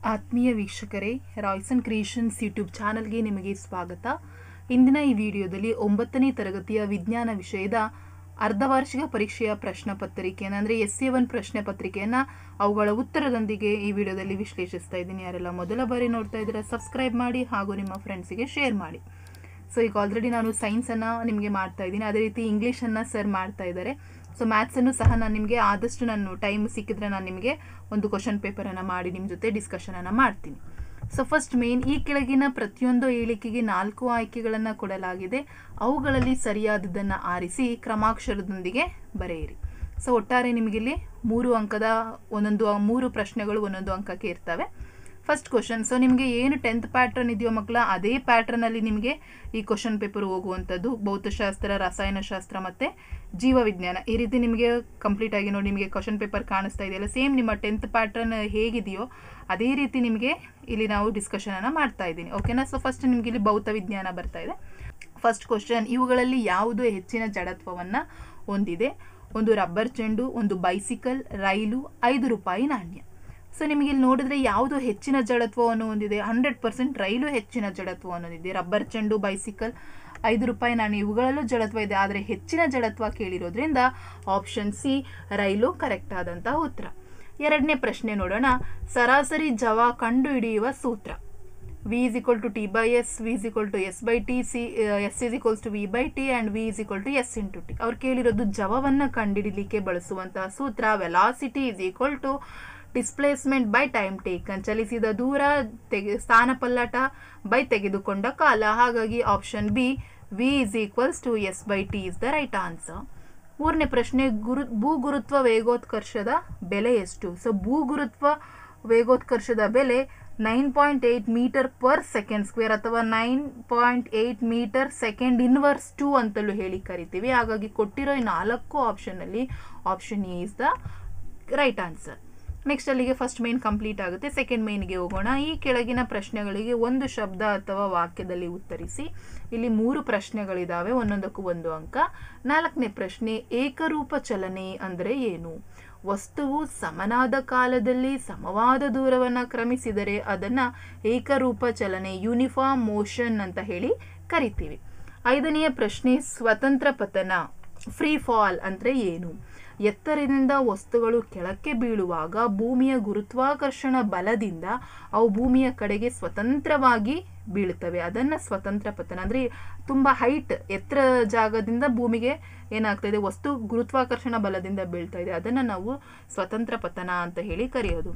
ಆತ್ಮೀಯ ವೀಕ್ಷಕರೇ Royson creations YouTube ಚಾನಲ್ಗೆ ನಿಮಗೆ ಸ್ವಾಗತ ಇಂದಿನ ಈ ವಿಡಿಯೋದಲ್ಲಿ ಒಂಬತ್ತನೇ ತರಗತಿಯ ವಿಜ್ಞಾನ ವಿಷಯದ ಅರ್ಧವಾರ್ಷಿಕ ಪರೀಕ್ಷೆಯ ಪ್ರಶ್ನೆ ಪತ್ರಿಕೆಯನ್ನು ಅಂದರೆ ಎಸ್ ಎ ಒನ್ ಪ್ರಶ್ನೆ ಪತ್ರಿಕೆಯನ್ನು ಅವುಗಳ ಉತ್ತರದೊಂದಿಗೆ ಈ ವಿಡಿಯೋದಲ್ಲಿ ವಿಶ್ಲೇಷಿಸ್ತಾ ಇದ್ದೀನಿ ಯಾರೆಲ್ಲ ಮೊದಲ ಬಾರಿ ನೋಡ್ತಾ ಇದ್ದೀರಾ ಸಬ್ಸ್ಕ್ರೈಬ್ ಮಾಡಿ ಹಾಗೂ ನಿಮ್ಮ ಫ್ರೆಂಡ್ಸಿಗೆ ಶೇರ್ ಮಾಡಿ ಸೊ ಈಗ ಆಲ್ರೆಡಿ ನಾನು ಸೈನ್ಸನ್ನು ನಿಮಗೆ ಮಾಡ್ತಾ ಇದ್ದೀನಿ ಅದೇ ರೀತಿ ಇಂಗ್ಲೀಷನ್ನು ಸರ್ ಮಾಡ್ತಾ ಇದ್ದಾರೆ ಸೊ ಮ್ಯಾಥ್ಸನ್ನು ಸಹ ನಾನು ನಿಮಗೆ ಆದಷ್ಟು ನಾನು ಟೈಮ್ ಸಿಕ್ಕಿದ್ರೆ ನಾನು ನಿಮಗೆ ಒಂದು ಕ್ವಶನ್ ಪೇಪರನ್ನು ಮಾಡಿ ನಿಮ್ಮ ಜೊತೆ ಡಿಸ್ಕಷನನ್ನು ಮಾಡ್ತೀನಿ ಸೊ ಫಸ್ಟ್ ಮೇನ್ ಈ ಕೆಳಗಿನ ಪ್ರತಿಯೊಂದು ಹೇಳಿಕೆಗೆ ನಾಲ್ಕು ಆಯ್ಕೆಗಳನ್ನು ಕೊಡಲಾಗಿದೆ ಅವುಗಳಲ್ಲಿ ಸರಿಯಾದದ್ದನ್ನು ಆರಿಸಿ ಕ್ರಮಾಕ್ಷರದೊಂದಿಗೆ ಬರೆಯಿರಿ ಸೊ ಒಟ್ಟಾರೆ ನಿಮಗಿಲ್ಲಿ ಮೂರು ಅಂಕದ ಒಂದೊಂದು ಮೂರು ಪ್ರಶ್ನೆಗಳು ಒಂದೊಂದು ಅಂಕಕ್ಕೆ ಇರ್ತವೆ ಫಸ್ಟ್ ಕ್ವಶನ್ ಸೊ ನಿಮಗೆ ಏನು ಟೆಂತ್ ಪ್ಯಾಟ್ರನ್ ಇದೆಯೋ ಮಕ್ಕಳ ಅದೇ ಪ್ಯಾಟ್ರನಲ್ಲಿ ನಿಮಗೆ ಈ ಕ್ವಶನ್ ಪೇಪರ್ ಹೋಗುವಂಥದ್ದು ಭೌತಶಾಸ್ತ್ರ ರಸಾಯನಶಾಸ್ತ್ರ ಮತ್ತು ಜೀವವಿಜ್ಞಾನ ಈ ರೀತಿ ನಿಮಗೆ ಕಂಪ್ಲೀಟ್ ಆಗಿ ನೋಡಿ ನಿಮಗೆ ಕ್ವಶನ್ ಪೇಪರ್ ಕಾಣಿಸ್ತಾ ಇದೆಯಲ್ಲ ಸೇಮ್ ನಿಮ್ಮ ಟೆಂತ್ ಪ್ಯಾಟ್ರನ್ ಹೇಗಿದೆಯೋ ಅದೇ ರೀತಿ ನಿಮಗೆ ಇಲ್ಲಿ ನಾವು ಡಿಸ್ಕಷನನ್ನು ಮಾಡ್ತಾ ಇದ್ದೀನಿ ಓಕೆನಾ ಸೊ ಫಸ್ಟ್ ನಿಮಗೆ ಇಲ್ಲಿ ಭೌತ ವಿಜ್ಞಾನ ಬರ್ತಾ ಇದೆ ಫಸ್ಟ್ ಕ್ವಶನ್ ಇವುಗಳಲ್ಲಿ ಯಾವುದು ಹೆಚ್ಚಿನ ಜಡತ್ವವನ್ನು ಹೊಂದಿದೆ ಒಂದು ರಬ್ಬರ್ ಚೆಂಡು ಒಂದು ಬೈಸಿಕಲ್ ರೈಲು ಐದು ರೂಪಾಯಿ ನಾಣ್ಯ ಸೊ ನಿಮಗೆ ಇಲ್ಲಿ ನೋಡಿದ್ರೆ ಯಾವುದು ಹೆಚ್ಚಿನ ಜಡತ್ವವನ್ನು ಹೊಂದಿದೆ ಹಂಡ್ರೆಡ್ ಪರ್ಸೆಂಟ್ ರೈಲು ಹೆಚ್ಚಿನ ಜಡತ್ವವನ್ನು ಹೊಂದಿದೆ ರಬ್ಬರ್ ಚೆಂಡು ಬೈಸಿಕಲ್ ಐದು ರೂಪಾಯಿ ನಾಣ್ಯ ಇವುಗಳಲ್ಲೂ ಜಡತ್ವ ಇದೆ ಆದರೆ ಹೆಚ್ಚಿನ ಜಡತ್ವ ಕೇಳಿರೋದ್ರಿಂದ ಆಪ್ಷನ್ ಸಿ ರೈಲು ಕರೆಕ್ಟ್ ಆದಂತಹ ಉತ್ತರ ಎರಡನೇ ಪ್ರಶ್ನೆ ನೋಡೋಣ ಸರಾಸರಿ ಜವ ಕಂಡು ಹಿಡಿಯುವ ಸೂತ್ರ V is equal to T by S V is equal to S by T C S is equals to V by T and V is equal to S into T ಅವ್ರು ಕೇಳಿರೋದು ಜವವನ್ನು ಕಂಡುಹಿಡಿಲಿಕ್ಕೆ ಬಳಸುವಂತಹ ಸೂತ್ರ velocity is equal to displacement by time taken ಚಲಿಸಿದ ದೂರ ತೆಗೆ ಸ್ಥಾನ ಪಲ್ಲಟ ಬೈ ತೆಗೆದುಕೊಂಡ ಕಾಲ ಹಾಗಾಗಿ option B V is equals to S by T is the right answer ಮೂರನೇ ಪ್ರಶ್ನೆ ಗುರು ಭೂಗುರುತ್ವ ವೇಗೋತ್ಕರ್ಷದ ಬೆಲೆ ಎಷ್ಟು ಸೊ ಭೂಗುರುತ್ವ ವೇಗೋತ್ಕರ್ಷದ ಬೆಲೆ nine point eight metre per second square ಅಥವಾ nine point eight metre second inverse two ಅಂತಲೂ ಹೇಳಿ ಕರಿತೀವಿ ಹಾಗಾಗಿ ಕೊಟ್ಟಿರೋ ಈ ನಾಲ್ಕು ಆಪ್ಷನಲ್ಲಿ option A is the right answer next ಅಲ್ಲಿಗೆ ಫಸ್ಟ್ ಮೇನ್ ಕಂಪ್ಲೀಟ್ ಆಗುತ್ತೆ ಸೆಕೆಂಡ್ ಮೇನ್ಗೆ ಹೋಗೋಣ ಈ ಕೆಳಗಿನ ಪ್ರಶ್ನೆಗಳಿಗೆ ಒಂದು ಶಬ್ದ ಅಥವಾ ವಾಕ್ಯದಲ್ಲಿ ಉತ್ತರಿಸಿ ಇಲ್ಲಿ ಮೂರು ಪ್ರಶ್ನೆಗಳಿದಾವೆ ಒಂದೊಂದಕ್ಕೂ ಒಂದು ಅಂಕ ನಾಲ್ಕನೇ ಪ್ರಶ್ನೆ ಏಕರೂಪ ಚಲನೆ ಅಂದರೆ ಏನು ವಸ್ತುವು ಸಮನಾದ ಕಾಲದಲ್ಲಿ ಸಮವಾದ ದೂರವನ್ನು ಕ್ರಮಿಸಿದರೆ ಅದನ್ನು ಏಕರೂಪ ಚಲನೆ ಯೂನಿಫಾರ್ಮ್ ಮೋಷನ್ ಅಂತ ಹೇಳಿ ಕರಿತೀವಿ ಐದನೆಯ ಪ್ರಶ್ನೆ ಸ್ವತಂತ್ರ ಪತನ ಫ್ರೀ ಫಾಲ್ ಅಂದರೆ ಏನು ಎತ್ತರದಿಂದ ವಸ್ತುಗಳು ಕೆಳಕ್ಕೆ ಬೀಳುವಾಗ ಭೂಮಿಯ ಗುರುತ್ವಾಕರ್ಷಣ ಬಲದಿಂದ ಅವು ಭೂಮಿಯ ಕಡೆಗೆ ಸ್ವತಂತ್ರವಾಗಿ ಬೀಳುತ್ತವೆ ಅದನ್ನು ಸ್ವತಂತ್ರ ಪತನ ಅಂದರೆ ತುಂಬ ಹೈಟ್ ಎತ್ತರ ಜಾಗದಿಂದ ಭೂಮಿಗೆ ಏನಾಗ್ತಾ ಇದೆ ವಸ್ತು ಗುರುತ್ವಾಕರ್ಷಣ ಬಲದಿಂದ ಬೀಳ್ತಾ ಇದೆ ಅದನ್ನು ನಾವು ಸ್ವತಂತ್ರ ಪತನ ಅಂತ ಹೇಳಿ ಕರೆಯೋದು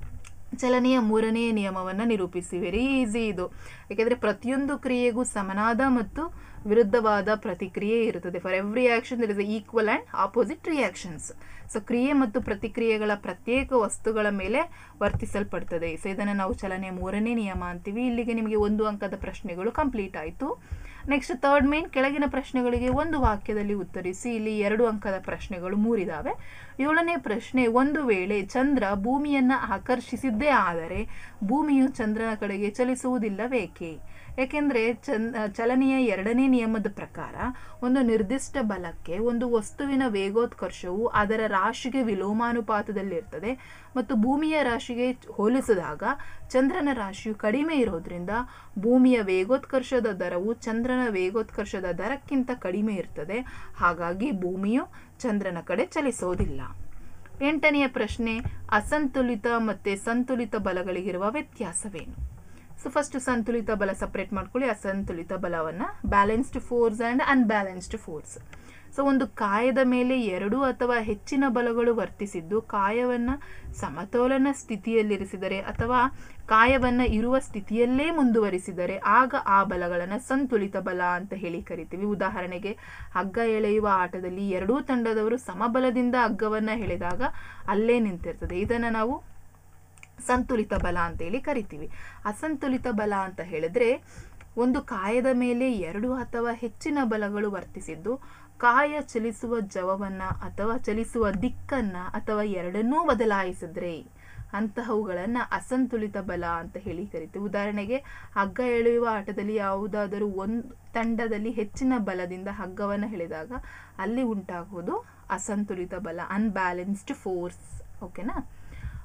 ಚಲನೆಯ ಮೂರನೆಯ ನಿಯಮವನ್ನು ನಿರೂಪಿಸಿ ವೆರಿ ಈಸಿ ಇದು ಯಾಕೆಂದರೆ ಪ್ರತಿಯೊಂದು ಕ್ರಿಯೆಗೂ ಸಮನಾದ ಮತ್ತು ವಿರುದ್ಧವಾದ ಪ್ರತಿಕ್ರಿಯೆ ಇರುತ್ತದೆ for every action there is equal and opposite reactions so ಕ್ರಿಯೆ ಮತ್ತು ಪ್ರತಿಕ್ರಿಯೆಗಳ ಪ್ರತ್ಯೇಕ ವಸ್ತುಗಳ ಮೇಲೆ ವರ್ತಿಸಲ್ಪಡ್ತದೆ ಸೊ ಇದನ್ನು ನಾವು ಚಲನೆಯ ಮೂರನೇ ನಿಯಮ ಅಂತೀವಿ ಇಲ್ಲಿಗೆ ನಿಮಗೆ ಒಂದು ಅಂಕದ ಪ್ರಶ್ನೆಗಳು ಕಂಪ್ಲೀಟ್ ಆಯಿತು ನೆಕ್ಸ್ಟ್ ಥರ್ಡ್ ಮೇನ್ ಕೆಳಗಿನ ಪ್ರಶ್ನೆಗಳಿಗೆ ಒಂದು ವಾಕ್ಯದಲ್ಲಿ ಉತ್ತರಿಸಿ ಇಲ್ಲಿ ಎರಡು ಅಂಕದ ಪ್ರಶ್ನೆಗಳು ಮೂರಿದಾವೆ ಏಳನೇ ಪ್ರಶ್ನೆ ಒಂದು ವೇಳೆ ಚಂದ್ರ ಭೂಮಿಯನ್ನು ಆಕರ್ಷಿಸಿದ್ದೇ ಆದರೆ ಭೂಮಿಯು ಚಂದ್ರನ ಕಡೆಗೆ ಚಲಿಸುವುದಿಲ್ಲವೇಕೆ ಯಾಕೆಂದರೆ ಚನ್ ಚಲನೆಯ ಎರಡನೇ ನಿಯಮದ ಪ್ರಕಾರ ಒಂದು ನಿರ್ದಿಷ್ಟ ಬಲಕ್ಕೆ ಒಂದು ವಸ್ತುವಿನ ವೇಗೋತ್ಕರ್ಷವು ಅದರ ರಾಶಿಗೆ ವಿಲೋಮಾನುಪಾತದಲ್ಲಿರ್ತದೆ ಮತ್ತು ಭೂಮಿಯ ರಾಶಿಗೆ ಹೋಲಿಸಿದಾಗ ಚಂದ್ರನ ರಾಶಿಯು ಕಡಿಮೆ ಇರೋದ್ರಿಂದ ಭೂಮಿಯ ವೇಗೋತ್ಕರ್ಷದ ದರವು ಚಂದ್ರನ ವೇಗೋತ್ಕರ್ಷದ ದರಕ್ಕಿಂತ ಕಡಿಮೆ ಇರ್ತದೆ ಹಾಗಾಗಿ ಭೂಮಿಯು ಚಂದ್ರನ ಕಡೆ ಚಲಿಸೋದಿಲ್ಲ ಎಂಟನೆಯ ಪ್ರಶ್ನೆ ಅಸಂತುಲಿತ ಮತ್ತು ಸಂತುಲಿತ ಬಲಗಳಿಗಿರುವ ವ್ಯತ್ಯಾಸವೇನು ಸೊ ಫಸ್ಟ್ ಸಂತುಲಿತ ಬಲ ಸಪ್ರೇಟ್ ಮಾಡ್ಕೊಳ್ಳಿ ಅಸಂತುಲಿತ ಬಲವನ್ನು balanced force and unbalanced force so ಒಂದು ಕಾಯದ ಮೇಲೆ ಎರಡು ಅಥವಾ ಹೆಚ್ಚಿನ ಬಲಗಳು ವರ್ತಿಸಿದ್ದು ಕಾಯವನ್ನು ಸಮತೋಲನ ಸ್ಥಿತಿಯಲ್ಲಿರಿಸಿದರೆ ಅಥವಾ ಕಾಯವನ್ನು ಇರುವ ಸ್ಥಿತಿಯಲ್ಲೇ ಮುಂದುವರಿಸಿದರೆ ಆಗ ಆ ಬಲಗಳನ್ನು ಸಂತುಲಿತ ಬಲ ಅಂತ ಹೇಳಿ ಕರಿತೀವಿ ಉದಾಹರಣೆಗೆ ಹಗ್ಗ ಎಳೆಯುವ ಆಟದಲ್ಲಿ ಎರಡೂ ತಂಡದವರು ಸಮಬಲದಿಂದ ಹಗ್ಗವನ್ನು ಎಳೆದಾಗ ಅಲ್ಲೇ ನಿಂತಿರ್ತದೆ ಇದನ್ನು ನಾವು ಸಂತುಲಿತ ಬಲ ಅಂತೇಳಿ ಕರಿತೀವಿ ಅಸಂತುಲಿತ ಬಲ ಅಂತ ಹೇಳಿದ್ರೆ ಒಂದು ಕಾಯದ ಮೇಲೆ ಎರಡು ಅಥವಾ ಹೆಚ್ಚಿನ ಬಲಗಳು ವರ್ತಿಸಿದ್ದು ಕಾಯ ಚಲಿಸುವ ಜವವನ್ನು ಅಥವಾ ಚಲಿಸುವ ದಿಕ್ಕನ್ನು ಅಥವಾ ಎರಡನ್ನೂ ಬದಲಾಯಿಸಿದ್ರೆ ಅಂತಹವುಗಳನ್ನು ಅಸಂತುಲಿತ ಬಲ ಅಂತ ಹೇಳಿ ಕರಿತೀವಿ ಉದಾಹರಣೆಗೆ ಹಗ್ಗ ಎಳೆಯುವ ಆಟದಲ್ಲಿ ಯಾವುದಾದರೂ ಒಂದು ತಂಡದಲ್ಲಿ ಹೆಚ್ಚಿನ ಬಲದಿಂದ ಹಗ್ಗವನ್ನು ಎಳೆದಾಗ ಅಲ್ಲಿ ಉಂಟಾಗುವುದು ಅಸಂತುಲಿತ ಬಲ ಅನ್ಬ್ಯಾಲೆನ್ಸ್ಡ್ ಫೋರ್ಸ್ ಓಕೆನಾ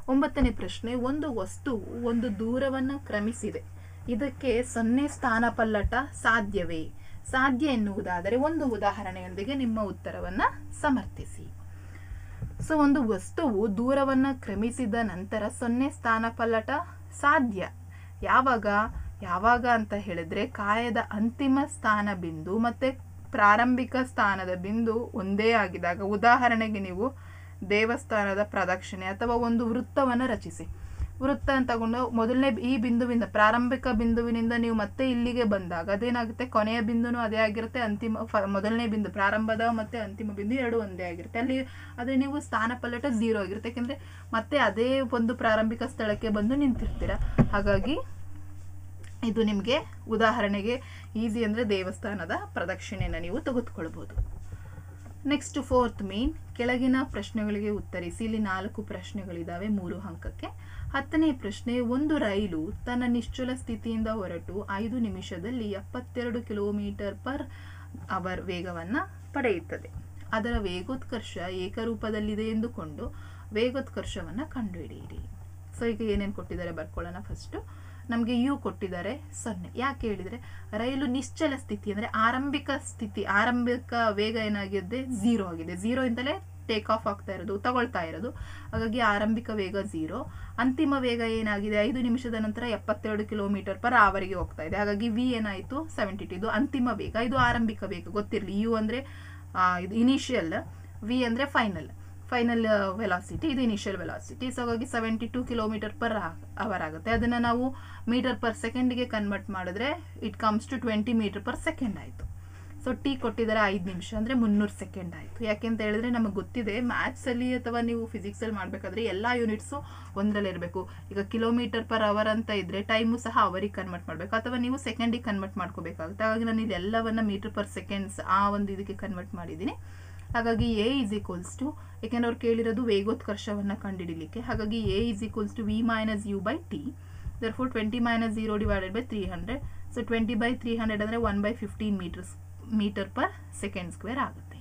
ಒಂಬತ್ತನೇ ಪ್ರಶ್ನೆ ಒಂದು ವಸ್ತುವು ಒಂದು ದೂರವನ್ನು ಕ್ರಮಿಸಿದೆ ಇದಕ್ಕೆ ಸೊನ್ನೆ ಸ್ಥಾನ ಪಲ್ಲಟ ಸಾಧ್ಯವೇ ಸಾಧ್ಯ ಎನ್ನುವುದಾದರೆ ಒಂದು ಉದಾಹರಣೆಯೊಂದಿಗೆ ನಿಮ್ಮ ಉತ್ತರವನ್ನ ಸಮರ್ಥಿಸಿ ಸೊ ಒಂದು ವಸ್ತುವು ದೂರವನ್ನ ಕ್ರಮಿಸಿದ ನಂತರ ಸೊನ್ನೆ ಸ್ಥಾನ ಪಲ್ಲಟ ಸಾಧ್ಯ ಯಾವಾಗ ಯಾವಾಗ ಅಂತ ಹೇಳಿದ್ರೆ ಕಾಯದ ಅಂತಿಮ ಸ್ಥಾನ ಬಿಂದು ಮತ್ತೆ ಪ್ರಾರಂಭಿಕ ಸ್ಥಾನದ ಬಿಂದು ಒಂದೇ ಆಗಿದಾಗ ಉದಾಹರಣೆಗೆ ನೀವು ದೇವಸ್ಥಾನದ ಪ್ರದಕ್ಷಿಣೆ ಅಥವಾ ಒಂದು ವೃತ್ತವನ್ನು ರಚಿಸಿ ವೃತ್ತ ಅಂತ ತಗೊಂಡು ಮೊದಲನೇ ಈ ಬಿಂದುವಿಂದ ಪ್ರಾರಂಭಿಕ ಬಿಂದುವಿನಿಂದ ನೀವು ಮತ್ತೆ ಇಲ್ಲಿಗೆ ಬಂದಾಗ ಅದೇನಾಗುತ್ತೆ ಕೊನೆಯ ಬಿಂದುನು ಅದೇ ಆಗಿರುತ್ತೆ ಅಂತಿಮ ಫ- ಮೊದಲನೇ ಬಿಂದು ಪ್ರಾರಂಭದ ಮತ್ತೆ ಅಂತಿಮ ಬಿಂದು ಎರಡು ಒಂದೇ ಆಗಿರುತ್ತೆ ಅಲ್ಲಿ ಅದೇ ನೀವು ಸ್ಥಾನ ಪಲ್ಲಟ ಝೀರೋ ಆಗಿರುತ್ತೆ ಯಾಕೆಂದ್ರೆ ಮತ್ತೆ ಅದೇ ಒಂದು ಪ್ರಾರಂಭಿಕ ಸ್ಥಳಕ್ಕೆ ಬಂದು ನಿಂತಿರ್ತೀರ ಹಾಗಾಗಿ ಇದು ನಿಮಗೆ ಉದಾಹರಣೆಗೆ ಈಸಿ ಅಂದರೆ ದೇವಸ್ಥಾನದ ಪ್ರದಕ್ಷಿಣೆಯನ್ನು ನೀವು ತೆಗೆದುಕೊಳ್ಬೋದು ನೆಕ್ಸ್ಟ್ ಫೋರ್ತ್ ಮೇನ್ ಕೆಳಗಿನ ಪ್ರಶ್ನೆಗಳಿಗೆ ಉತ್ತರಿಸಿ ಇಲ್ಲಿ ನಾಲ್ಕು ಪ್ರಶ್ನೆಗಳಿದ್ದಾವೆ ಮೂರು ಅಂಕಕ್ಕೆ ಹತ್ತನೇ ಪ್ರಶ್ನೆ ಒಂದು ರೈಲು ತನ್ನ ನಿಶ್ಚಲ ಸ್ಥಿತಿಯಿಂದ ಹೊರಟು ಐದು ನಿಮಿಷದಲ್ಲಿ ಎಪ್ಪತ್ತೆರಡು ಕಿಲೋಮೀಟರ್ ಪರ್ ಅವರ್ ವೇಗವನ್ನ ಪಡೆಯುತ್ತದೆ ಅದರ ವೇಗೋತ್ಕರ್ಷ ಏಕರೂಪದಲ್ಲಿದೆ ಎಂದುಕೊಂಡು ವೇಗೋತ್ಕರ್ಷವನ್ನ ಕಂಡುಹಿಡಿಯಿರಿ ಸೊ ಈಗ ಏನೇನು ಕೊಟ್ಟಿದ್ದಾರೆ ಬರ್ಕೊಳ್ಳೋಣ ಫಸ್ಟು ನಮಗೆ ಯು ಕೊಟ್ಟಿದ್ದಾರೆ ಸೊನ್ನೆ ಯಾಕೆ ಹೇಳಿದರೆ ರೈಲು ನಿಶ್ಚಲ ಸ್ಥಿತಿ ಅಂದರೆ ಆರಂಭಿಕ ಸ್ಥಿತಿ ಆರಂಭಿಕ ವೇಗ ಏನಾಗಿದೆ ಝೀರೋ ಆಗಿದೆ ಝೀರೋ ಇಂದಲೇ ಟೇಕ್ ಆಫ್ ಆಗ್ತಾ ಇರೋದು ತಗೊಳ್ತಾ ಇರೋದು ಹಾಗಾಗಿ ಆರಂಭಿಕ ವೇಗ ಝೀರೋ ಅಂತಿಮ ವೇಗ ಏನಾಗಿದೆ ಐದು ನಿಮಿಷದ ನಂತರ ಎಪ್ಪತ್ತೆರಡು ಕಿಲೋಮೀಟರ್ ಪರ್ ಅವರಿಗೆ ಹೋಗ್ತಾ ಇದೆ ಹಾಗಾಗಿ ವಿ ಏನಾಯಿತು ಸೆವೆಂಟಿ ಟು ಇದು ಅಂತಿಮ ವೇಗ ಇದು ಆರಂಭಿಕ ವೇಗ ಗೊತ್ತಿರಲಿ ಯು ಅಂದರೆ ಇದು ಇನಿಷಿಯಲ್ ವಿ ಅಂದರೆ ಫೈನಲ್ ಫೈನಲ್ ವೆಲಾಸಿಟಿ ಇದು ಇನಿಷಿಯಲ್ ವೆಲಾಸಿಟಿ ಸೊ ಹಾಗಾಗಿ seventy two kilometre per hour ಆಗುತ್ತೆ ಅದನ್ನು ನಾವು ಮೀಟರ್ ಪರ್ ಸೆಕೆಂಡ್ಗೆ ಕನ್ವರ್ಟ್ ಮಾಡಿದ್ರೆ it comes to twenty metre per second ಆಯಿತು ಸೊ ಟಿ ಕೊಟ್ಟಿದ್ದಾರೆ ಐದು ನಿಮಿಷ ಅಂದರೆ ಮುನ್ನೂರು ಸೆಕೆಂಡ್ ಆಯಿತು ಯಾಕೆ ಅಂತ ಹೇಳಿದ್ರೆ ನಮಗೆ ಗೊತ್ತಿದೆ ಮ್ಯಾಥ್ಸಲ್ಲಿ ಅಥವಾ ನೀವು ಫಿಸಿಕ್ಸಲ್ಲಿ ಮಾಡಬೇಕಾದ್ರೆ ಎಲ್ಲ ಯೂನಿಟ್ಸು ಒಂದರಲ್ಲಿ ಇರಬೇಕು ಈಗ ಕಿಲೋಮೀಟರ್ ಪರ್ ಅವರ್ ಅಂತ ಇದ್ದರೆ ಟೈಮು ಸಹ ಅವರಿಗೆ ಕನ್ವರ್ಟ್ ಮಾಡಬೇಕು ಅಥವಾ ನೀವು ಸೆಕೆಂಡಿಗೆ ಕನ್ವರ್ಟ್ ಮಾಡ್ಕೋಬೇಕಾಗುತ್ತೆ ಹಾಗಾಗಿ ನಾನು ಇಲ್ಲಿ ಎಲ್ಲವನ್ನ ಮೀಟರ್ ಪರ್ ಸೆಕೆಂಡ್ಸ್ ಆ ಒಂದು ಇದಕ್ಕೆ ಕನ್ವರ್ಟ್ ಮಾಡಿದ್ದೀನಿ ಹಾಗಾಗಿ ಎ ಇಸ್ ಈಕ್ವಲ್ಸ್ ಟು ಯಾಕೆಂದ್ರೆ ಅವ್ರು ಕೇಳಿರೋದು ವೇಗೋತ್ಕರ್ಷವನ್ನು ಕಂಡುಹಿಡಿಲಿಕ್ಕೆ ಹಾಗಾಗಿ a is equals to v minus u by t there four twenty minus zero divided by three hundred so twenty by three hundred ಅಂದರೆ one by fifteen metres metre per second square ಆಗುತ್ತೆ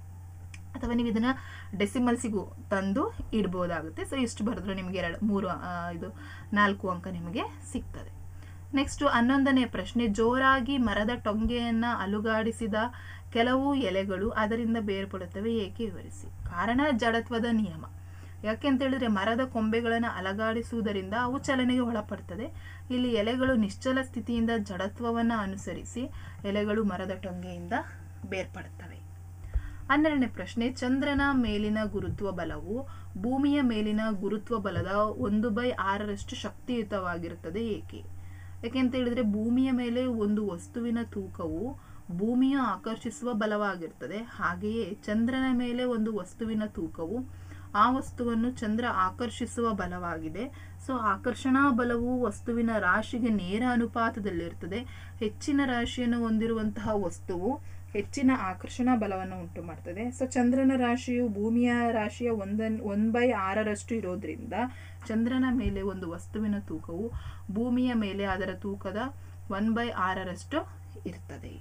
ಅಥವಾ ನೀವು ಇದನ್ನು ಡೆಸಿಮಲ್ಸಿಗೂ ತಂದು ಇಡ್ಬೋದಾಗುತ್ತೆ so ಇಷ್ಟು ಬರೆದ್ರೆ ನಿಮಗೆ ಎರಡು ಮೂರು ಆ, ಇದು ನಾಲ್ಕು ಅಂಕ ನಿಮಗೆ ಸಿಗ್ತದೆ ನೆಕ್ಸ್ಟು ಹನ್ನೊಂದನೇ ಪ್ರಶ್ನೆ ಜೋರಾಗಿ ಮರದ ಟೊಂಗೆಯನ್ನು ಅಲುಗಾಡಿಸಿದ ಕೆಲವು ಎಲೆಗಳು ಅದರಿಂದ ಬೇರ್ಪಡುತ್ತವೆ ಏಕೆ ವಿವರಿಸಿ ಕಾರಣ ಜಡತ್ವದ ನಿಯಮ ಯಾಕೆ ಅಂತ ಹೇಳಿದ್ರೆ ಮರದ ಕೊಂಬೆಗಳನ್ನು ಅಲಗಾಡಿಸುವುದರಿಂದ ಅವು ಚಲನೆಗೆ ಒಳಪಡ್ತದೆ ಇಲ್ಲಿ ಎಲೆಗಳು ನಿಶ್ಚಲ ಸ್ಥಿತಿಯಿಂದ ಜಡತ್ವವನ್ನು ಅನುಸರಿಸಿ ಎಲೆಗಳು ಮರದ ಟೊಂಗೆಯಿಂದ ಬೇರ್ಪಡುತ್ತವೆ ಹನ್ನೆರಡನೇ ಪ್ರಶ್ನೆ ಚಂದ್ರನ ಮೇಲಿನ ಗುರುತ್ವ ಬಲವು ಭೂಮಿಯ ಮೇಲಿನ ಗುರುತ್ವ ಬಲದ ಒಂದು ಬೈ ಆರರಷ್ಟು ಶಕ್ತಿಯುತವಾಗಿರುತ್ತದೆ ಏಕೆ ಯಾಕೆಂತ ಹೇಳಿದ್ರೆ ಭೂಮಿಯ ಮೇಲೆ ಒಂದು ವಸ್ತುವಿನ ತೂಕವು ಭೂಮಿಯ ಆಕರ್ಷಿಸುವ ಬಲವಾಗಿರ್ತದೆ ಹಾಗೆಯೇ ಚಂದ್ರನ ಮೇಲೆ ಒಂದು ವಸ್ತುವಿನ ತೂಕವು ಆ ವಸ್ತುವನ್ನು ಚಂದ್ರ ಆಕರ್ಷಿಸುವ ಬಲವಾಗಿದೆ ಸೊ ಆಕರ್ಷಣಾ ಬಲವು ವಸ್ತುವಿನ ರಾಶಿಗೆ ನೇರ ಅನುಪಾತದಲ್ಲಿರ್ತದೆ ಹೆಚ್ಚಿನ ರಾಶಿಯನ್ನು ಹೊಂದಿರುವಂತಹ ವಸ್ತುವು ಹೆಚ್ಚಿನ ಆಕರ್ಷಣಾ ಬಲವನ್ನು ಉಂಟು ಮಾಡ್ತದೆ ಸೊ ಚಂದ್ರನ ರಾಶಿಯು ಭೂಮಿಯ ರಾಶಿಯ ಒಂದನ್ ಒನ್ ಬೈ ಆರರಷ್ಟು ಇರೋದ್ರಿಂದ ಚಂದ್ರನ ಮೇಲೆ ಒಂದು ವಸ್ತುವಿನ ತೂಕವು ಭೂಮಿಯ ಮೇಲೆ ಅದರ ತೂಕದ ಒನ್ ಬೈ ಆರರಷ್ಟು ಇರ್ತದೆ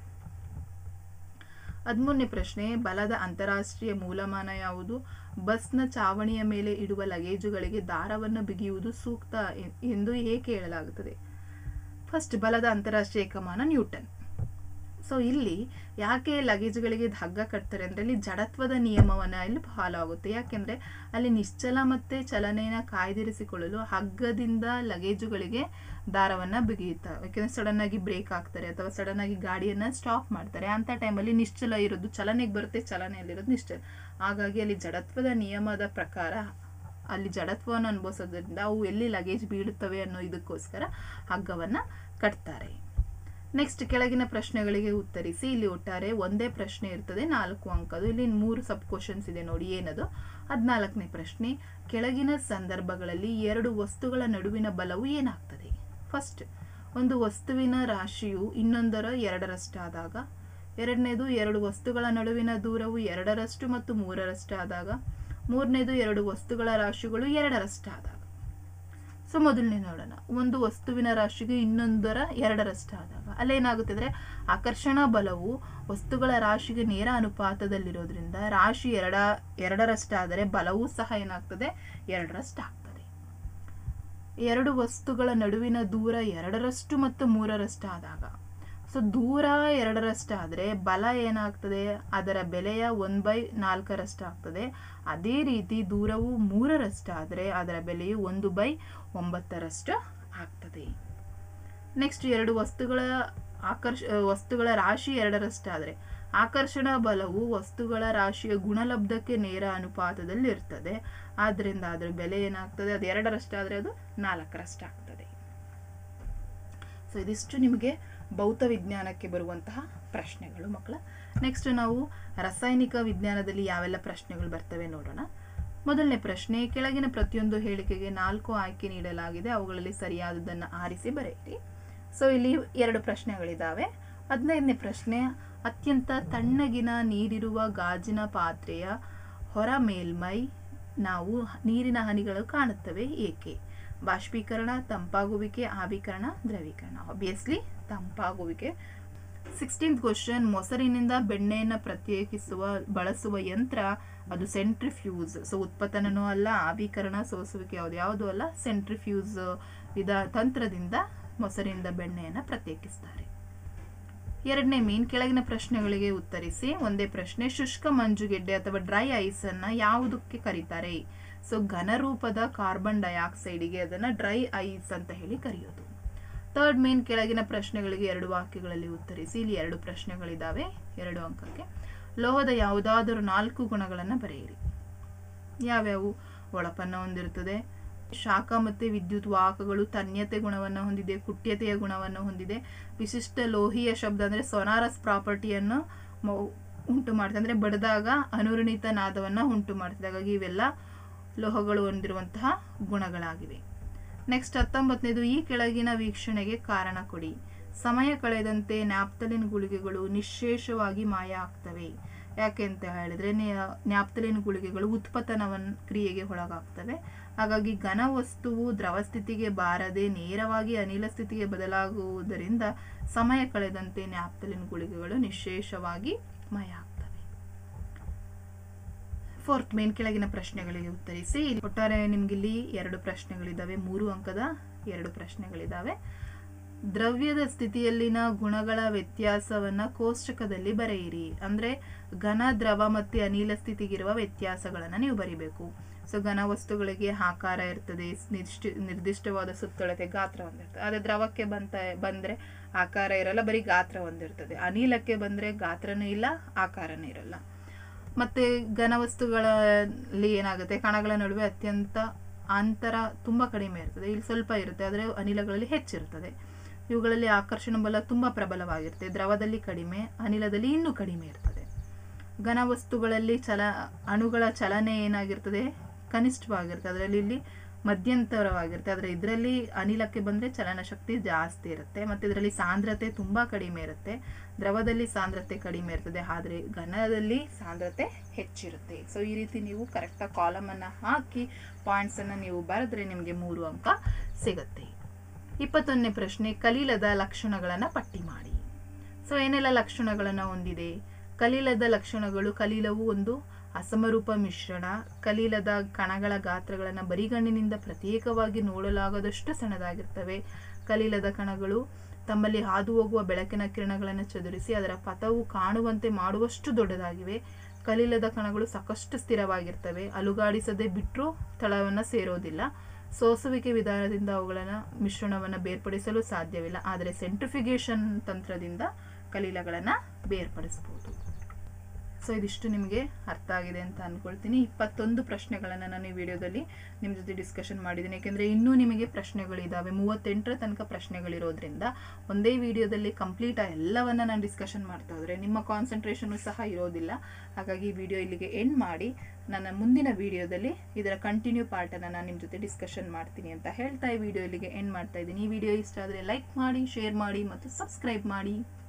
ಹದಿಮೂರನೇ ಪ್ರಶ್ನೆ ಬಲದ ಅಂತಾರಾಷ್ಟ್ರೀಯ ಮೂಲಮಾನ ಯಾವುದು ಬಸ್ನ ಚಾವಣಿಯ ಮೇಲೆ ಇಡುವ ಲಗೇಜುಗಳಿಗೆ ದಾರವನ್ನು ಬಿಗಿಯುವುದು ಸೂಕ್ತ ಎ- ಎಂದು ಏಕೆ ಹೇಳಲಾಗುತ್ತದೆ ಫಸ್ಟ್ ಬಲದ ಅಂತಾರಾಷ್ಟ್ರೀಯ ಏಕಮಾನ ನ್ಯೂಟನ್ ಸೊ ಇಲ್ಲಿ ಯಾಕೆ ಲಗೇಜ್ಗಳಿಗೆ ಹಗ್ಗ ಕಟ್ತಾರೆ ಅಂದರೆ ಇಲ್ಲಿ ಜಡತ್ವದ ನಿಯಮವನ್ನು ಇಲ್ಲಿ ಫಾಲೋ ಆಗುತ್ತೆ ಯಾಕೆಂದರೆ ಅಲ್ಲಿ ನಿಶ್ಚಲ ಮತ್ತು ಚಲನೆಯನ್ನು ಕಾಯ್ದಿರಿಸಿಕೊಳ್ಳಲು ಹಗ್ಗದಿಂದ ಲಗೇಜುಗಳಿಗೆ ದಾರವನ್ನು ಬಿಗಿಯುತ್ತಾರೆ ಯಾಕೆಂದರೆ ಸಡನ್ನಾಗಿ ಬ್ರೇಕ್ ಹಾಕ್ತಾರೆ ಅಥವಾ ಸಡನ್ನಾಗಿ ಗಾಡಿಯನ್ನು ಸ್ಟಾಪ್ ಮಾಡ್ತಾರೆ ಅಂಥ ಟೈಮಲ್ಲಿ ನಿಶ್ಚಲ ಇರೋದು ಚಲನೆಗೆ ಬರುತ್ತೆ ಚಲನೆಯಲ್ಲಿರೋದು ನಿಶ್ಚಲ ಹಾಗಾಗಿ ಅಲ್ಲಿ ಜಡತ್ವದ ನಿಯಮದ ಪ್ರಕಾರ ಅಲ್ಲಿ ಜಡತ್ವವನ್ನು ಅನುಭವಿಸೋದ್ರಿಂದ ಅವು ಎಲ್ಲಿ ಲಗೇಜ್ ಬೀಳುತ್ತವೆ ಅನ್ನೋ ಇದಕ್ಕೋಸ್ಕರ ಹಗ್ಗವನ್ನು ಕಟ್ತಾರೆ ನೆಕ್ಸ್ಟ್ ಕೆಳಗಿನ ಪ್ರಶ್ನೆಗಳಿಗೆ ಉತ್ತರಿಸಿ ಇಲ್ಲಿ ಒಟ್ಟಾರೆ ಒಂದೇ ಪ್ರಶ್ನೆ ಇರ್ತದೆ ನಾಲ್ಕು ಅಂಕದು ಇಲ್ಲಿ ಮೂರು ಸಬ್ ಕ್ವಶನ್ಸ್ ಇದೆ ನೋಡಿ ಏನದು ಹದಿನಾಲ್ಕನೇ ಪ್ರಶ್ನೆ ಕೆಳಗಿನ ಸಂದರ್ಭಗಳಲ್ಲಿ ಎರಡು ವಸ್ತುಗಳ ನಡುವಿನ ಬಲವು ಏನಾಗ್ತದೆ ಫಸ್ಟ್ ಒಂದು ವಸ್ತುವಿನ ರಾಶಿಯು ಇನ್ನೊಂದರ ಎರಡರಷ್ಟಾದಾಗ ಎರಡನೇದು ಎರಡು ವಸ್ತುಗಳ ನಡುವಿನ ದೂರವು ಎರಡರಷ್ಟು ಮತ್ತು ಮೂರರಷ್ಟಾದಾಗ ಮೂರನೇದು ಎರಡು ವಸ್ತುಗಳ ರಾಶಿಗಳು ಎರಡರಷ್ಟಾದಾಗ ಸೊ ಮೊದಲನೇ ನೋಡೋಣ ಒಂದು ವಸ್ತುವಿನ ರಾಶಿಗೆ ಇನ್ನೊಂದರ ಎರಡರಷ್ಟಾದಾಗ ಅಲ್ಲೇನಾಗುತ್ತೆ ಅಂದರೆ ಆಕರ್ಷಣಾ ಬಲವು ವಸ್ತುಗಳ ರಾಶಿಗೆ ನೇರ ಅನುಪಾತದಲ್ಲಿರೋದ್ರಿಂದ ರಾಶಿ ಎರಡ ಎರಡರಷ್ಟಾದರೆ ಬಲವೂ ಸಹ ಏನಾಗ್ತದೆ ಎರಡರಷ್ಟಾಗ್ತದೆ ಎರಡು ವಸ್ತುಗಳ ನಡುವಿನ ದೂರ ಎರಡರಷ್ಟು ಮತ್ತು ಮೂರರಷ್ಟು ಆದಾಗ ಸೊ ದೂರ ಎರಡರಷ್ಟಾದರೆ ಬಲ ಏನಾಗ್ತದೆ ಅದರ ಬೆಲೆಯ ಒನ್ ಬೈ ನಾಲ್ಕರಷ್ಟು ಆಗ್ತದೆ ಅದೇ ರೀತಿ ದೂರವು ಮೂರರಷ್ಟಾದರೆ ಅದರ ಬೆಲೆಯು ಒಂದು ಬೈ ಒಂಬತ್ತರಷ್ಟು ಆಗ್ತದೆ ನೆಕ್ಸ್ಟ್ ಎರಡು ವಸ್ತುಗಳ ಆಕರ್ಷ ವಸ್ತುಗಳ ರಾಶಿ ಎರಡರಷ್ಟಾದರೆ ಆಕರ್ಷಣಾ ಬಲವು ವಸ್ತುಗಳ ರಾಶಿಯ ಗುಣಲಬ್ಧಕ್ಕೆ ನೇರ ಅನುಪಾತದಲ್ಲಿ ಇರ್ತದೆ ಆದ್ದರಿಂದ ಅದರ ಬೆಲೆ ಏನಾಗ್ತದೆ ಅದು ಎರಡರಷ್ಟಾದರೆ ಅದು ನಾಲ್ಕರಷ್ಟಾಗ್ತದೆ ಸೊ ಇದಿಷ್ಟು ನಿಮಗೆ ಭೌತ ವಿಜ್ಞಾನಕ್ಕೆ ಬರುವಂತಹ ಪ್ರಶ್ನೆಗಳು ಮಕ್ಕಳ ನೆಕ್ಸ್ಟ್ ನಾವು ರಾಸಾಯನಿಕ ವಿಜ್ಞಾನದಲ್ಲಿ ಯಾವೆಲ್ಲ ಪ್ರಶ್ನೆಗಳು ಬರ್ತವೆ ನೋಡೋಣ ಮೊದಲನೇ ಪ್ರಶ್ನೆ ಕೆಳಗಿನ ಪ್ರತಿಯೊಂದು ಹೇಳಿಕೆಗೆ ನಾಲ್ಕು ಆಯ್ಕೆ ನೀಡಲಾಗಿದೆ ಅವುಗಳಲ್ಲಿ ಸರಿಯಾದದನ್ನು ಆರಿಸಿ ಬರೆಯಿರಿ ಸೊ ಇಲ್ಲಿ ಎರಡು ಪ್ರಶ್ನೆಗಳಿದ್ದಾವೆ ಹದಿನೈದನೇ ಪ್ರಶ್ನೆ ಅತ್ಯಂತ ತಣ್ಣಗಿನ ನೀರಿರುವ ಗಾಜಿನ ಪಾತ್ರೆಯ ಹೊರ ಮೇಲ್ಮೈ ನಾವು ನೀರಿನ ಹನಿಗಳು ಕಾಣುತ್ತವೆ ಏಕೆ ಬಾಷ್ಪೀಕರಣ ತಂಪಾಗುವಿಕೆ ಆವಿಕರಣ ದ್ರವೀಕರಣ ಆಬ್ವಿಯಸ್ಲಿ ತಂಪಾಗುವಿಕೆ ಸಿಕ್ಸ್ಟೀನ್ತ್ ಕ್ವಶನ್ ಮೊಸರಿನಿಂದ ಬೆಣ್ಣೆಯನ್ನು ಪ್ರತ್ಯೇಕಿಸುವ ಬಳಸುವ ಯಂತ್ರ ಅದು ಸೆಂಟ್ರಿಫ್ಯೂಸ್ ಸೊ ಉತ್ಪತ್ತನೂ ಅಲ್ಲ ಆವಿಕರಣ ಸೋಸುವಿಕೆ ಯಾವುದು ಯಾವುದೂ ಅಲ್ಲ ಸೆಂಟ್ರಿಫ್ಯೂಸ್ ವಿಧ ತಂತ್ರದಿಂದ ಮೊಸರಿನಿಂದ ಬೆಣ್ಣೆಯನ್ನು ಪ್ರತ್ಯೇಕಿಸ್ತಾರೆ ಎರಡನೇ ಮೀನ್ ಕೆಳಗಿನ ಪ್ರಶ್ನೆಗಳಿಗೆ ಉತ್ತರಿಸಿ ಒಂದೇ ಪ್ರಶ್ನೆ ಶುಷ್ಕ ಮಂಜುಗೆಡ್ಡೆ ಅಥವಾ ಡ್ರೈ ಐಸ್ ಅನ್ನ ಯಾವುದಕ್ಕೆ ಕರೀತಾರೆ ಸೊ ಘನರೂಪದ ಕಾರ್ಬನ್ ಡೈಆಕ್ಸೈಡ್ಗೆ ಅದನ್ನ ಡ್ರೈ ಐಸ್ ಅಂತ ಹೇಳಿ ಕರೆಯೋದು ಥರ್ಡ್ ಮೇನ್ ಕೆಳಗಿನ ಪ್ರಶ್ನೆಗಳಿಗೆ ಎರಡು ವಾಕ್ಯಗಳಲ್ಲಿ ಉತ್ತರಿಸಿ ಇಲ್ಲಿ ಎರಡು ಪ್ರಶ್ನೆಗಳಿದ್ದಾವೆ ಎರಡು ಅಂಕಕ್ಕೆ ಲೋಹದ ಯಾವುದಾದರೂ ನಾಲ್ಕು ಗುಣಗಳನ್ನು ಬರೆಯಿರಿ ಯಾವ್ಯಾವು ಒಳಪನ್ನ ಹೊಂದಿರುತ್ತದೆ ಶಾಖ ಮತ್ತು ವಿದ್ಯುತ್ ವಾಹಕಗಳು ತನ್ಯತೆ ಗುಣವನ್ನು ಹೊಂದಿದೆ ಕುಟ್ಯತೆಯ ಗುಣವನ್ನು ಹೊಂದಿದೆ ವಿಶಿಷ್ಟ ಲೋಹೀಯ ಶಬ್ದ ಅಂದರೆ ಸೊನಾರಸ್ ಪ್ರಾಪರ್ಟಿಯನ್ನು ಉಂಟು ಮಾಡ್ತದೆ ಅಂದರೆ ಬಡಿದಾಗ ಅನುರಣೀತ ನಾದವನ್ನು ಉಂಟು ಮಾಡ್ತದೆ ಹಾಗಾಗಿ ಇವೆಲ್ಲ ಲೋಹಗಳು ಹೊಂದಿರುವಂತಹ ಗುಣಗಳಾಗಿವೆ ನೆಕ್ಸ್ಟ್ ಹತ್ತೊಂಬತ್ತನೇದು ಈ ಕೆಳಗಿನ ವೀಕ್ಷಣೆಗೆ ಕಾರಣ ಕೊಡಿ ಸಮಯ ಕಳೆದಂತೆ ನ್ಯಾಪ್ತಲಿನ್ ಗುಳಿಗೆಗಳು ನಿಶೇಷವಾಗಿ ಮಾಯ ಆಗ್ತವೆ ಯಾಕೆ ಅಂತ ಹೇಳಿದ್ರೆ ನ್ಯಾಪ್ತಲಿನ್ ಗುಳಿಗೆಗಳು ಉತ್ಪತನವನ್ ಕ್ರಿಯೆಗೆ ಒಳಗಾಗ್ತವೆ ಹಾಗಾಗಿ ಘನ ವಸ್ತುವು ದ್ರವ ಸ್ಥಿತಿಗೆ ಬಾರದೆ ನೇರವಾಗಿ ಅನಿಲ ಸ್ಥಿತಿಗೆ ಬದಲಾಗುವುದರಿಂದ ಸಮಯ ಕಳೆದಂತೆ ನ್ಯಾಪ್ತಲಿನ್ ಗುಳಿಗೆಗಳು ನಿಶೇಷವಾಗಿ ಮಯ ಆಗ್ತವೆ ಫೋರ್ತ್ ಮೇನ್ ಕೆಳಗಿನ ಪ್ರಶ್ನೆಗಳಿಗೆ ಉತ್ತರಿಸಿ ಇಲ್ಲಿ ಒಟ್ಟಾರೆ ನಿಮ್ಗಿಲ್ಲಿ ಎರಡು ಪ್ರಶ್ನೆಗಳಿದ್ದಾವೆ ಮೂರು ಅಂಕದ ಎರಡು ಪ್ರಶ್ನೆಗಳಿದ್ದಾವೆ ದ್ರವ್ಯದ ಸ್ಥಿತಿಯಲ್ಲಿನ ಗುಣಗಳ ವ್ಯತ್ಯಾಸವನ್ನ ಕೋಷ್ಟಕದಲ್ಲಿ ಬರೆಯಿರಿ ಅಂದ್ರೆ ಘನ ದ್ರವ ಮತ್ತು ಅನಿಲ ಸ್ಥಿತಿಗಿರುವ ವ್ಯತ್ಯಾಸಗಳನ್ನ ನೀವು ಬರಿಬೇಕು ಸೊ ಘನ ವಸ್ತುಗಳಿಗೆ ಆಕಾರ ಇರ್ತದೆ ನಿರ್ದಿಷ್ಟ ನಿರ್ದಿಷ್ಟವಾದ ಸುತ್ತಳತೆ ಗಾತ್ರ ಹೊಂದಿರ್ತದೆ ಆದರೆ ದ್ರವಕ್ಕೆ ಬಂತ ಬಂದ್ರೆ ಆಕಾರ ಇರಲ್ಲ ಬರೀ ಗಾತ್ರ ಹೊಂದಿರ್ತದೆ ಅನಿಲಕ್ಕೆ ಬಂದ್ರೆ ಗಾತ್ರನೂ ಇಲ್ಲ ಆಕಾರನೂ ಇರಲ್ಲ ಮತ್ತೆ ಘನ ವಸ್ತುಗಳಲ್ಲಿ ಏನಾಗುತ್ತೆ ಕಣಗಳ ನಡುವೆ ಅತ್ಯಂತ ಅಂತರ ತುಂಬಾ ಕಡಿಮೆ ಇರ್ತದೆ ಇಲ್ಲಿ ಸ್ವಲ್ಪ ಇರುತ್ತೆ ಆದರೆ ಅನಿಲಗಳಲ್ಲಿ ಹೆಚ್ಚಿರ್ತದೆ ಇವುಗಳಲ್ಲಿ ಆಕರ್ಷಣ ಬಲ ತುಂಬಾ ಪ್ರಬಲವಾಗಿರುತ್ತೆ ದ್ರವದಲ್ಲಿ ಕಡಿಮೆ ಅನಿಲದಲ್ಲಿ ಇನ್ನೂ ಕಡಿಮೆ ಇರ್ತದೆ ಘನ ವಸ್ತುಗಳಲ್ಲಿ ಚಲ ಅಣುಗಳ ಚಲನೆ ಏನಾಗಿರ್ತದೆ ಕನಿಷ್ಠವಾಗಿರುತ್ತೆ ಅದರಲ್ಲಿ ಇಲ್ಲಿ ಮಧ್ಯಂತರವಾಗಿರುತ್ತೆ ಆದರೆ ಇದರಲ್ಲಿ ಅನಿಲಕ್ಕೆ ಬಂದರೆ ಚಲನಶಕ್ತಿ ಜಾಸ್ತಿ ಇರುತ್ತೆ ಮತ್ತು ಇದರಲ್ಲಿ ಸಾಂದ್ರತೆ ತುಂಬ ಕಡಿಮೆ ಇರುತ್ತೆ ದ್ರವದಲ್ಲಿ ಸಾಂದ್ರತೆ ಕಡಿಮೆ ಇರ್ತದೆ ಆದರೆ ಘನದಲ್ಲಿ ಸಾಂದ್ರತೆ ಹೆಚ್ಚಿರುತ್ತೆ ಸೊ ಈ ರೀತಿ ನೀವು ಕರೆಕ್ಟಾಗಿ ಕಾಲಮನ್ನು ಹಾಕಿ ಪಾಯಿಂಟ್ಸನ್ನು ನೀವು ಬರೆದ್ರೆ ನಿಮಗೆ ಮೂರು ಅಂಕ ಸಿಗುತ್ತೆ ಇಪ್ಪತ್ತೊಂದನೇ ಪ್ರಶ್ನೆ ಕಲೀಲದ ಲಕ್ಷಣಗಳನ್ನು ಪಟ್ಟಿ ಮಾಡಿ ಸೊ ಏನೆಲ್ಲ ಲಕ್ಷಣಗಳನ್ನು ಹೊಂದಿದೆ ಕಲೀಲದ ಲಕ್ಷಣಗಳು ಕಲೀಲವು ಒಂದು ಅಸಮರೂಪ ಮಿಶ್ರಣ ಕಲೀಲದ ಕಣಗಳ ಗಾತ್ರಗಳನ್ನು ಬರಿಗಣ್ಣಿನಿಂದ ಪ್ರತ್ಯೇಕವಾಗಿ ನೋಡಲಾಗದಷ್ಟು ಸಣ್ಣದಾಗಿರ್ತವೆ ಕಲೀಲದ ಕಣಗಳು ತಮ್ಮಲ್ಲಿ ಹಾದು ಹೋಗುವ ಬೆಳಕಿನ ಕಿರಣಗಳನ್ನು ಚದುರಿಸಿ ಅದರ ಪಥವು ಕಾಣುವಂತೆ ಮಾಡುವಷ್ಟು ದೊಡ್ಡದಾಗಿವೆ ಕಲೀಲದ ಕಣಗಳು ಸಾಕಷ್ಟು ಸ್ಥಿರವಾಗಿರ್ತವೆ ಅಲುಗಾಡಿಸದೆ ಬಿಟ್ಟರೂ ತಳವನ್ನು ಸೇರೋದಿಲ್ಲ ಸೋಸುವಿಕೆ ವಿಧಾನದಿಂದ ಅವುಗಳನ್ನು ಮಿಶ್ರಣವನ್ನು ಬೇರ್ಪಡಿಸಲು ಸಾಧ್ಯವಿಲ್ಲ ಆದರೆ ಸೆಂಟ್ರಿಫಿಗೇಷನ್ ತಂತ್ರದಿಂದ ಕಲೀಲಗಳನ್ನು ಬೇರ್ಪಡಿಸಬಹುದು ಸೊ ಇದಿಷ್ಟು ನಿಮಗೆ ಅರ್ಥ ಆಗಿದೆ ಅಂತ ಅಂದ್ಕೊಳ್ತೀನಿ ಇಪ್ಪತ್ತೊಂದು ಪ್ರಶ್ನೆಗಳನ್ನು ನಾನು ಈ ವಿಡಿಯೋದಲ್ಲಿ ನಿಮ್ಮ ಜೊತೆ ಡಿಸ್ಕಷನ್ ಮಾಡಿದ್ದೀನಿ ಯಾಕೆಂದರೆ ಇನ್ನೂ ನಿಮಗೆ ಪ್ರಶ್ನೆಗಳಿದ್ದಾವೆ ಮೂವತ್ತೆಂಟರ ತನಕ ಪ್ರಶ್ನೆಗಳಿರೋದ್ರಿಂದ ಒಂದೇ ವಿಡಿಯೋದಲ್ಲಿ ಕಂಪ್ಲೀಟ್ ಎಲ್ಲವನ್ನು ನಾನು ಡಿಸ್ಕಷನ್ ಮಾಡ್ತಾ ಹೋದರೆ ನಿಮ್ಮ ಕಾನ್ಸಂಟ್ರೇಷನು ಸಹ ಇರೋದಿಲ್ಲ ಹಾಗಾಗಿ ಈ ವಿಡಿಯೋ ಇಲ್ಲಿಗೆ ಎಂಡ್ ಮಾಡಿ ನನ್ನ ಮುಂದಿನ ವಿಡಿಯೋದಲ್ಲಿ ಇದರ ಕಂಟಿನ್ಯೂ ಪಾರ್ಟನ್ನು ನಾನು ನಿಮ್ಮ ಜೊತೆ ಡಿಸ್ಕಷನ್ ಮಾಡ್ತೀನಿ ಅಂತ ಹೇಳ್ತಾ ಈ ವಿಡಿಯೋ ಇಲ್ಲಿಗೆ ಎಂಡ್ ಮಾಡ್ತಾ ಇದ್ದೀನಿ ಈ ವಿಡಿಯೋ ಇಷ್ಟ ಆದರೆ ಲೈಕ್ ಮಾಡಿ ಶೇರ್ ಮಾಡಿ ಮತ್ತು ಸಬ್ಸ್ಕ್ರೈಬ್ ಮಾಡಿ